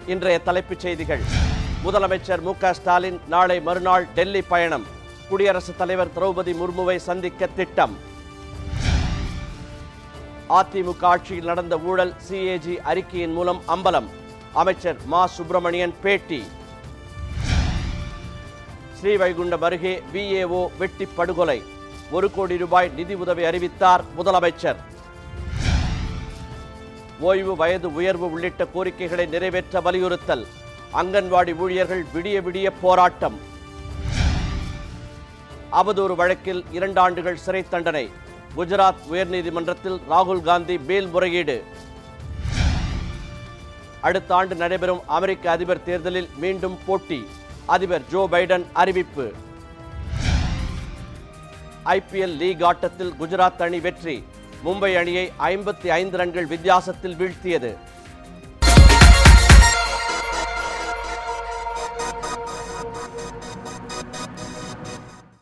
இன்றைய தலைப்புச் செய்திகள் முதலமைச்சர் மு க ஸ்டாலின் நாளை மறுநாள் டெல்லி பயணம் குடியரசுத் தலைவர் திரௌபதி முர்முவை சந்திக்க திட்டம் அதிமுக ஆட்சியில் நடந்த ஊழல் சிஏஜி அறிக்கையின் மூலம் அம்பலம் அமைச்சர் மா சுப்பிரமணியன் பேட்டி ஸ்ரீவைகுண்டம் அருகே விஏஓ வெட்டி படுகொலை ஒரு கோடி ரூபாய் நிதி உதவி அறிவித்தார் முதலமைச்சர் ஓய்வு வயது உயர்வு உள்ளிட்ட கோரிக்கைகளை நிறைவேற்ற வலியுறுத்தல் அங்கன்வாடி ஊழியர்கள் விடிய விடிய போராட்டம் அவதூறு வழக்கில் இரண்டு ஆண்டுகள் சிறை தண்டனை குஜராத் உயர்நீதிமன்றத்தில் ராகுல் காந்தி மேல்முறையீடு அடுத்த ஆண்டு நடைபெறும் அமெரிக்க அதிபர் தேர்தலில் மீண்டும் போட்டி அதிபர் ஜோ பைடன் அறிவிப்பு ஐபிஎல் லீக் ஆட்டத்தில் குஜராத் அணி வெற்றி மும்பை அணியை ஐம்பத்தி ஐந்து ரன்கள் வித்தியாசத்தில் வீழ்த்தியது